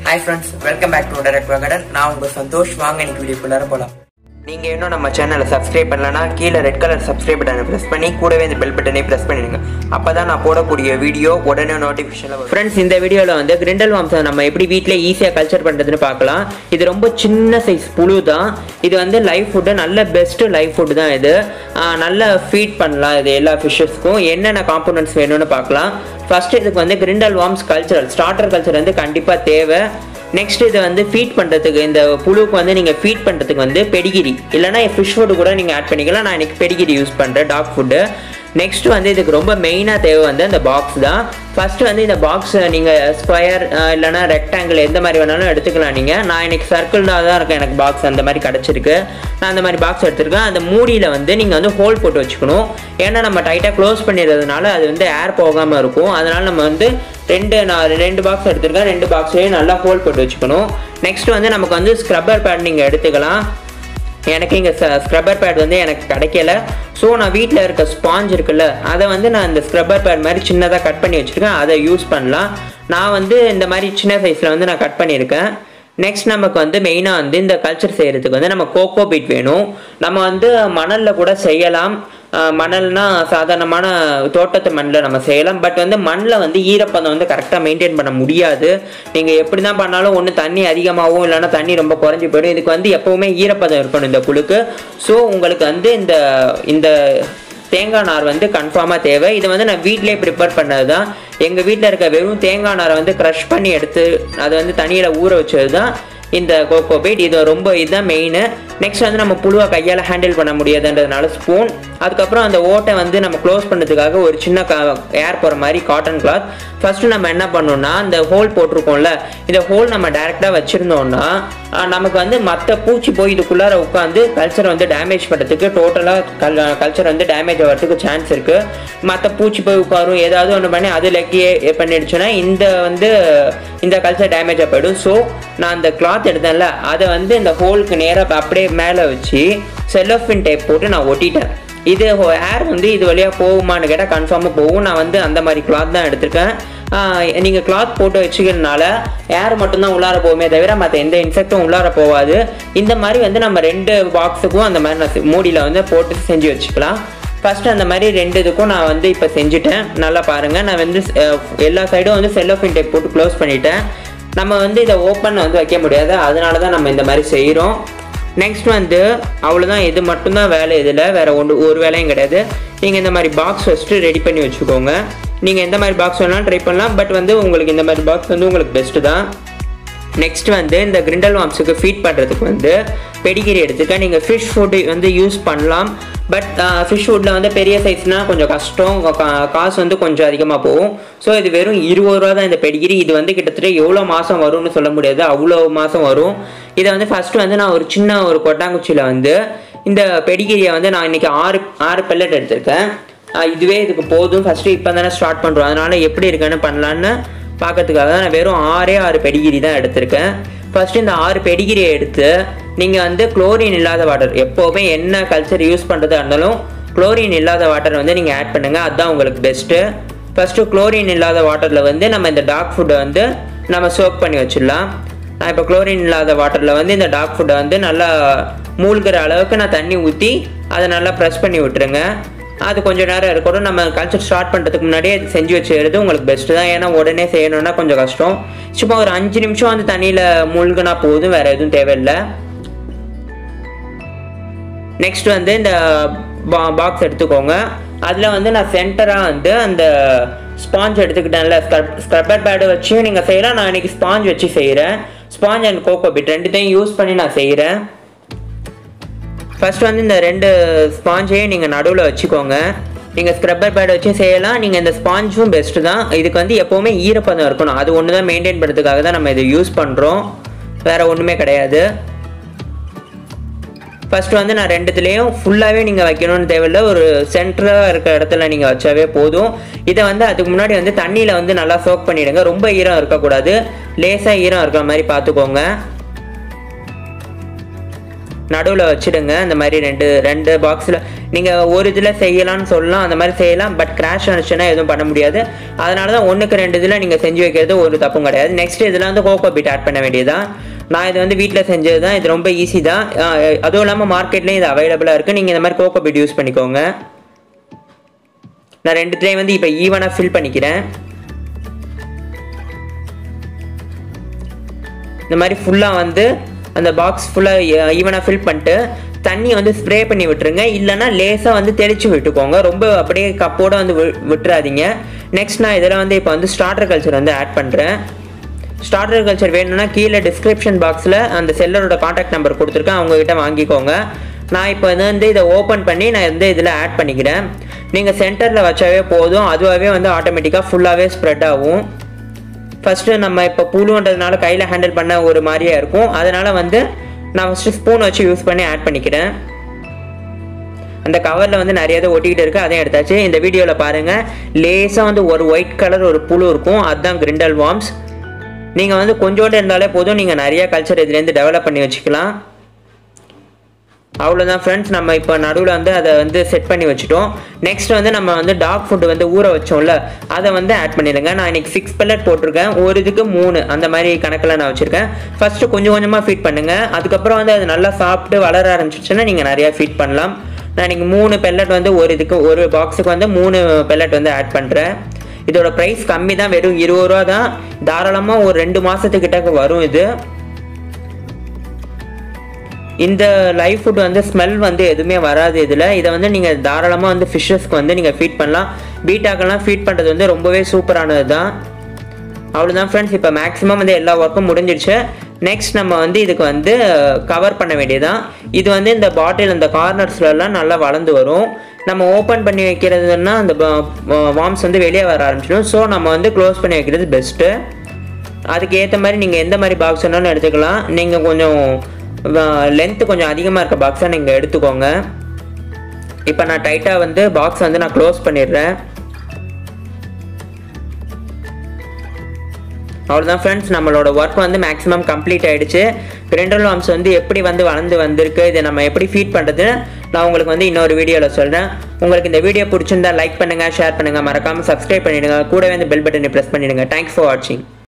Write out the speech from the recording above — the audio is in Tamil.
hi friends welcome back to direct வகடன் நான் உங்கள் சந்தோஷ் வாங்க இன்னைக்கு வீடியோக்குள்ளார போகலாம் நீங்கள் இன்னும் நம்ம சேனலை சப்ஸ்கிரைப் பண்ணலனா கீழே ரெட் கலர் சப்ஸ்கிரைப் பட்டனை ப்ரெஸ் பண்ணி கூடவே இந்த பெல் பட்டனை ப்ரெஸ் பண்ணிடுங்க அப்போ தான் நான் போடக்கூடிய வீடியோ உடனே நோட்டிஃபிகேஷனில் வரும் ஃப்ரெண்ட்ஸ் இந்த வீடியோவில் வந்து கிரிண்டல் வாம்ஸை நம்ம எப்படி வீட்டில் ஈஸியாக கல்ச்சர் பண்ணுறதுன்னு பார்க்கலாம் இது ரொம்ப சின்ன சைஸ் புழு தான் இது வந்து லைவ் ஃபுட்டு நல்ல பெஸ்ட்டு லைவ் ஃபுட்டு தான் இது ஆஹ் நல்லா ஃபீட் பண்ணலாம் இது எல்லா ஃபிஷ்ஷஸ்க்கும் என்னென்ன காம்போனன்ட்ஸ் வேணும்னு பார்க்கலாம் ஃபர்ஸ்ட் இதுக்கு வந்து grindal worms cultural starter culture வந்து கண்டிப்பாக தேவை நெக்ஸ்ட் இதை வந்து ஃபீட் பண்ணுறதுக்கு இந்த புழுவுக்கு வந்து நீங்கள் ஃபீட் பண்ணுறதுக்கு வந்து பெடிகிரி இல்லைனா ஃபிஷ் ஃபுட்டு கூட நீங்கள் ஆட் பண்ணிக்கலாம் நான் இன்னைக்கு பெடிகிரி யூஸ் பண்ணுறேன் டாக் ஃபுட்டு நெக்ஸ்ட் வந்து இதுக்கு ரொம்ப மெயினாக தேவை வந்து அந்த பாக்ஸ் தான் ஃபர்ஸ்ட் வந்து இந்த பாக்ஸ் நீங்கள் ஸ்கொயர் இல்லைனா ரெக்டாங்கிள் எந்த மாதிரி வேணாலும் எடுத்துக்கலாம் நீங்கள் நான் இன்னைக்கு சர்க்கிள்னாக தான் இருக்கேன் எனக்கு பாக்ஸ் அந்த மாதிரி கிடச்சிருக்கு நான் அந்த மாதிரி பாக்ஸ் எடுத்திருக்கேன் அந்த மூடியில் வந்து நீங்கள் வந்து ஹோல் போட்டு வச்சுக்கணும் ஏன்னா நம்ம டைட்டாக க்ளோஸ் பண்ணிடுறதுனால அது வந்து ஏர் போகாமல் இருக்கும் அதனால் நம்ம வந்து ரெண்டு நான் ரெண்டு பாக்ஸ் எடுத்திருக்கேன் ரெண்டு பாக்ஸ்லேயும் நல்லா ஹோல் போட்டு வச்சுக்கணும் நெக்ஸ்ட் வந்து நமக்கு வந்து ஸ்க்ரப்பர் பேட் நீங்கள் எடுத்துக்கலாம் எனக்கு இங்கே ஸ்க்ரப்பர் பேட் வந்து எனக்கு கிடைக்கல ஸோ நான் வீட்டில் இருக்க ஸ்பாஞ்ச் இருக்குல்ல அதை வந்து நான் இந்த ஸ்க்ரப்பர் பேட் மாதிரி சின்னதாக கட் பண்ணி வச்சுருக்கேன் அதை யூஸ் பண்ணலாம் நான் வந்து இந்த மாதிரி சின்ன சைஸில் வந்து நான் கட் பண்ணியிருக்கேன் நெக்ஸ்ட் நமக்கு வந்து மெயினாக வந்து இந்த கல்ச்சர் செய்கிறதுக்கு வந்து நம்ம கோகோ பீட் வேணும் நம்ம வந்து மணலில் கூட செய்யலாம் அஹ் மணல்னா சாதாரணமான தோட்டத்து மண்ணில் நம்ம செய்யலாம் பட் வந்து மண்ணில் வந்து ஈரப்பதம் வந்து கரெக்டாக மெயின்டைன் பண்ண முடியாது நீங்கள் எப்படி தான் பண்ணாலும் ஒன்று தண்ணி அதிகமாகவும் இல்லைன்னா தண்ணி ரொம்ப குறைஞ்சி போயிடும் இதுக்கு வந்து எப்போவுமே ஈரப்பதம் இருக்கணும் இந்த புழுக்கு ஸோ உங்களுக்கு வந்து இந்த இந்த தேங்காய் நார் வந்து கன்ஃபார்மாக தேவை இது வந்து நான் வீட்டிலே ப்ரிப்பேர் பண்ணது தான் எங்கள் வீட்டில் இருக்க வெறும் தேங்காய் நாரை வந்து க்ரஷ் பண்ணி எடுத்து அதை வந்து தண்ணியில் ஊற வச்சது தான் இந்த கோகோ பீட் இது ரொம்ப இதுதான் மெயின் நெக்ஸ்ட் வந்து நம்ம புழுவை கையால் ஹேண்டில் பண்ண முடியாதுன்றதுனால ஸ்பூன் அதுக்கப்புறம் அந்த ஓட்டை வந்து நம்ம க்ளோஸ் பண்ணுறதுக்காக ஒரு சின்ன ஏர் போகிற மாதிரி காட்டன் கிளாத் ஃபஸ்ட்டு நம்ம என்ன பண்ணோம்னா இந்த ஹோல் போட்டிருக்கோம்ல இந்த ஹோல் நம்ம டேரெக்டாக வச்சுருந்தோம்னா நமக்கு வந்து மற்ற பூச்சி போய் இதுக்குள்ளார உட்காந்து கல்ச்சரை வந்து டேமேஜ் பண்ணுறதுக்கு டோட்டலாக கல் கல்ச்சர் வந்து டேமேஜ் ஆகிறதுக்கு சான்ஸ் இருக்குது மற்ற பூச்சி போய் உட்காரும் ஏதாவது ஒன்று பண்ணி அது லக்கியே பண்ணிடுச்சுன்னா இந்த வந்து இந்த கல்ச்சர் டேமேஜாக போயிடும் ஸோ நான் அந்த கிளாத் எடுத்தேன்ல அதை வந்து இந்த ஹோலுக்கு நேராக அப்படியே மேலே வச்சு செல்லோஃபின் டேப் போட்டு நான் ஒட்டிட்டேன் இது ஏர் வந்து இது வழியாக போகுமான்னு கேட்டால் கன்ஃபார்மாக போகும் நான் வந்து அந்த மாதிரி கிளாத் தான் எடுத்திருக்கேன் நீங்கள் கிளாத் போட்டு வச்சுக்கிறதுனால ஏர் மட்டும்தான் உள்ளார போகுமே தவிர மற்ற எந்த இன்செக்டும் உள்ளார போகாது இந்த மாதிரி வந்து நம்ம ரெண்டு பாக்ஸுக்கும் அந்த மாதிரி நான் மூடியில் வந்து போட்டு செஞ்சு வச்சுக்கலாம் ஃபஸ்ட்டு அந்த மாதிரி ரெண்டு இதுக்கும் நான் வந்து இப்போ செஞ்சுட்டேன் நல்லா பாருங்கள் நான் வந்து எல்லா சைடும் வந்து செல்லோஃபின் டேப் போட்டு க்ளோஸ் பண்ணிட்டேன் நம்ம வந்து இதை ஓப்பன் வந்து வைக்க முடியாது அதனால தான் நம்ம இந்த மாதிரி செய்கிறோம் நெக்ஸ்ட் வந்து அவ்வளோதான் இது மட்டும்தான் வேலை இதில் வேறு ஒன்று ஒரு வேலையும் கிடையாது நீங்கள் இந்த மாதிரி பாக்ஸ் ஃபஸ்ட்டு ரெடி பண்ணி வச்சுக்கோங்க நீங்கள் எந்த மாதிரி பாக்ஸ் வேணாலும் ட்ரை பண்ணலாம் பட் வந்து உங்களுக்கு இந்த மாதிரி பாக்ஸ் வந்து உங்களுக்கு பெஸ்ட்டு தான் நெக்ஸ்ட் வந்து இந்த கிரிண்டல் வாம்ஸுக்கு ஃபீட் பண்ணுறதுக்கு வந்து பெடிகிரி எடுத்துக்க நீங்கள் ஃபிஷ் ஃபுட்டு வந்து யூஸ் பண்ணலாம் பட் ஃபிஷ் ஃபுட்டில் வந்து பெரிய சைஸ்னால் கொஞ்சம் கஷ்டம் காசு வந்து கொஞ்சம் அதிகமாக போகும் ஸோ இது வெறும் இருபது ரூபா தான் இந்த பெடிகிரி இது வந்து கிட்டத்தட்ட எவ்வளோ மாதம் வரும்னு சொல்ல முடியாது அவ்வளோ மாதம் வரும் இதை வந்து ஃபஸ்ட்டு வந்து நான் ஒரு சின்ன ஒரு கொட்டாங்குச்சியில் வந்து இந்த பெடிகிரியை வந்து நான் இன்றைக்கி ஆறு ஆறு பெல்லட் எடுத்திருக்கேன் இதுவே இதுக்கு போதும் ஃபஸ்ட்டு இப்போ தானே ஸ்டார்ட் பண்ணுறோம் அதனால் எப்படி இருக்குன்னு பண்ணலான்னு பார்க்கறதுக்காக தான் நான் வெறும் ஆறே ஆறு பெடிகிரி தான் எடுத்திருக்கேன் ஃபஸ்ட்டு இந்த ஆறு பெடிகிரியை எடுத்து நீங்கள் வந்து குளோரின் இல்லாத வாட்டர் எப்போவுமே என்ன கல்ச்சர் யூஸ் பண்ணுறதா இருந்தாலும் குளோரின் இல்லாத வாட்டர் வந்து நீங்கள் ஆட் பண்ணுங்கள் அதுதான் உங்களுக்கு பெஸ்ட்டு ஃபஸ்ட்டு குளோரின் இல்லாத வாட்டரில் வந்து நம்ம இந்த டாக் ஃபுட்டை வந்து நம்ம சோக் பண்ணி வச்சிடலாம் நான் இப்போ குளோரின் இல்லாத வாட்டரில் வந்து இந்த டாக் ஃபுட்டை வந்து நல்லா மூழ்கிற அளவுக்கு நான் தண்ணி ஊற்றி அதை நல்லா ப்ரெஸ் பண்ணி விட்டுருங்க அது கொஞ்சம் நேரம் இருக்கட்டும் நம்ம கல்ச்சர் ஸ்டார்ட் பண்ணுறதுக்கு முன்னாடியே செஞ்சு வச்சுக்கிறது உங்களுக்கு பெஸ்ட்டு தான் ஏன்னா உடனே செய்யணும்னா கொஞ்சம் கஷ்டம் சும்மா ஒரு அஞ்சு நிமிஷம் வந்து தண்ணியில் மூழ்கினா போதும் வேறு எதுவும் தேவையில்லை நெக்ஸ்ட் வந்து இந்த பா பாக்ஸ் எடுத்துக்கோங்க அதில் வந்து நான் சென்டராக வந்து அந்த ஸ்பாஞ்ச் எடுத்துக்கிட்டேன்ல ஸ்க்ரப்பர் பேடு வச்சு நீங்கள் செய்யலாம் நான் இன்றைக்கி ஸ்பாஞ்ச் வச்சு செய்கிறேன் ஸ்பாஞ்ச் அண்ட் கோகோ பிட் ரெண்டுத்தையும் யூஸ் பண்ணி நான் செய்கிறேன் ஃபர்ஸ்ட் வந்து இந்த ரெண்டு ஸ்பாஞ்சையும் நீங்கள் நடுவில் வச்சுக்கோங்க நீங்கள் ஸ்க்ரப்பர் பேட் வச்சும் செய்யலாம் நீங்கள் இந்த ஸ்பாஞ்சும் பெஸ்ட்டு தான் இதுக்கு வந்து எப்போவுமே ஈரப்பதம் இருக்கணும் அது ஒன்று தான் மெயின்டைன் பண்ணுறதுக்காக தான் நம்ம இதை யூஸ் பண்ணுறோம் வேறு ஒன்றுமே கிடையாது ஃபஸ்ட்டு வந்து நான் ரெண்டுத்துலேயும் ஃபுல்லாகவே நீங்கள் வைக்கணும்னு தேவையில்ல ஒரு சென்டராக இருக்க இடத்துல நீங்கள் வச்சாவே போதும் இதை வந்து அதுக்கு முன்னாடி வந்து தண்ணியில் வந்து நல்லா சோக் பண்ணிவிடுங்க ரொம்ப ஈரம் இருக்கக்கூடாது லேசாக ஈரம் இருக்கிற மாதிரி பார்த்துக்கோங்க நடுவில் வச்சுடுங்க இந்த மாதிரி ரெண்டு ரெண்டு பாக்ஸில் நீங்கள் ஒரு இதில் செய்யலாம்னு சொல்லலாம் அந்த மாதிரி செய்யலாம் பட் கிராஷ் ஆனிச்சுன்னா எதுவும் பண்ண முடியாது அதனால தான் ஒன்றுக்கு ரெண்டு இதில் நீங்கள் செஞ்சு வைக்கிறது ஒரு தப்பும் கிடையாது நெக்ஸ்ட் இதில் வந்து கோகோ பீட் ஆட் பண்ண வேண்டியதுதான் நான் இது வந்து வீட்டில் செஞ்சது தான் இது ரொம்ப ஈஸி தான் அஹ் அதுவும் இல்லாமல் மார்க்கெட்லேயும் இது அவைலபிளாக இருக்குது நீங்கள் இந்த மாதிரி கோகோ பீட் யூஸ் பண்ணிக்கோங்க நான் ரெண்டுத்துலேயும் வந்து இப்போ ஈவனாக ஃபில் பண்ணிக்கிறேன் இந்த மாதிரி ஃபுல்லாக வந்து அந்த பாக்ஸ் ஃபுல்லாக ஈவனாக ஃபில் பண்ணிட்டு தண்ணி வந்து ஸ்ப்ரே பண்ணி விட்டுருங்க இல்லைன்னா லேசாக வந்து தெளித்து விட்டுக்கோங்க ரொம்ப அப்படியே கப்போட வந்து வி- விட்டுறாதீங்க நெக்ஸ்ட் நான் இதில் வந்து இப்போ வந்து ஸ்டார்டர் கல்ச்சர் வந்து ஆட் பண்ணுறேன் ஸ்டார்டர் கல்ச்சர் வேணும்னா கீழே டிஸ்கிரிப்ஷன் பாக்ஸில் அந்த செல்லரோட காண்டாக்ட் நம்பர் கொடுத்துருக்கேன் அவங்ககிட்ட வாங்கிக்கோங்க நான் இப்போ வந்து இதை ஓப்பன் பண்ணி நான் வந்து இதில் ஆட் பண்ணிக்கிறேன் நீங்கள் சென்டரில் வச்சாவே போதும் அதுவாகவே வந்து ஆட்டோமேட்டிக்காக ஃபுல்லாகவே ஸ்ப்ரெட் ஆகும் ஃபஸ்ட்டு நம்ம இப்போ புழுன்றதுனால கையில் ஹேண்டில் பண்ண ஒரு மாதிரியே இருக்கும் அதனால் வந்து நான் ஃபஸ்ட்டு ஸ்பூன் வச்சு யூஸ் பண்ணி ஆட் பண்ணிக்கிறேன் அந்த கவரில் வந்து நிறைய இது ஒட்டிக்கிட்டு இருக்குது அதையும் எடுத்தாச்சு இந்த வீடியோவில் பாருங்கள் லேசாக வந்து ஒரு ஒயிட் கலர் ஒரு புழு இருக்கும் அதுதான் கிரிண்டல் வார்ம்ஸ் நீங்கள் வந்து கொஞ்சோண்டு இருந்தாலே போதும் நீங்கள் நிறைய கல்ச்சர் இதுலேருந்து டெவலப் பண்ணி வச்சுக்கலாம் அவ்வளோதான் ஃப்ரெண்ட்ஸ் நம்ம இப்போ நடுவில் வந்து அதை வந்து செட் பண்ணி வச்சுட்டோம் நெக்ஸ்ட் வந்து நம்ம வந்து டாக் ஃபுட்டு வந்து ஊற வச்சோம்ல அதை வந்து ஆட் பண்ணிடுங்க நான் இன்னைக்கு சிக்ஸ் pellet போட்டிருக்கேன் ஒரு இதுக்கு மூணு அந்த மாதிரி கணக்கில் நான் வச்சுருக்கேன் ஃபஸ்ட்டு கொஞ்சம் கொஞ்சமாக ஃபீட் பண்ணுங்கள் அதுக்கப்புறம் வந்து அது நல்லா சாப்பிட்டு வளர ஆரம்பிச்சிச்சுன்னா நீங்கள் நிறையா ஃபீட் பண்ணலாம் நான் இன்னைக்கு மூணு pellet வந்து ஒரு இதுக்கு ஒரு பாக்ஸுக்கு வந்து மூணு pellet வந்து ஆட் பண்ணுறேன் இதோட ப்ரைஸ் கம்மி தான் வெறும் இருபது ரூபா தான் தாராளமாக ஒரு ரெண்டு மாதத்துக்கிட்ட வரும் இது இந்த லைஃப் ஃபுட் வந்து ஸ்மெல் வந்து எதுவுமே வராது இதில் இதை வந்து நீங்கள் தாராளமாக வந்து ஃபிஷ்ஷஸ்க்கு வந்து நீங்கள் ஃபீட் பண்ணலாம் பீட்டாக்கெல்லாம் ஃபீட் பண்ணுறது வந்து ரொம்பவே சூப்பரானது தான் அவ்வளோதான் ஃப்ரெண்ட்ஸ் இப்போ மேக்ஸிமம் வந்து எல்லா ஒர்க்கும் முடிஞ்சிடுச்சு நெக்ஸ்ட் நம்ம வந்து இதுக்கு வந்து கவர் பண்ண வேண்டியதுதான் இது வந்து இந்த பாட்டில் இந்த கார்னர்ஸ்லலாம் நல்லா வளர்ந்து வரும் நம்ம ஓப்பன் பண்ணி வைக்கிறதுனா அந்த வார்ம்ஸ் வந்து வெளியே வர ஆரம்பிச்சிடும் ஸோ நம்ம வந்து க்ளோஸ் பண்ணி வைக்கிறது பெஸ்ட்டு அதுக்கு ஏற்ற மாதிரி நீங்கள் எந்த மாதிரி பாக்ஸ் வேணாலும் எடுத்துக்கலாம் நீங்கள் கொஞ்சம் லென்த்து கொஞ்சம் அதிகமாக இருக்க பாக்ஸாக நீங்கள் எடுத்துக்கோங்க இப்போ நான் டைட்டாக வந்து பாக்ஸ் வந்து நான் க்ளோஸ் பண்ணிடுறேன் அவ்வளோதான் ஃப்ரெண்ட்ஸ் நம்மளோட ஒர்க் வந்து மேக்ஸிமம் கம்ப்ளீட் ஆயிடுச்சு கிரிண்டல் வார்ம்ஸ் வந்து எப்படி வந்து வளர்ந்து வந்திருக்கு இதை நம்ம எப்படி ஃபீட் பண்ணுறது நான் உங்களுக்கு வந்து இன்னொரு வீடியோவில் சொல்கிறேன் உங்களுக்கு இந்த வீடியோ பிடிச்சிருந்தா லைக் பண்ணுங்கள் ஷேர் பண்ணுங்கள் மறக்காமல் சப்ஸ்கிரைப் பண்ணிடுங்க கூடவே இந்த பெல் பட்டனை ப்ரெஸ் பண்ணிடுங்க தேங்க்ஸ் ஃபார் வாட்சிங்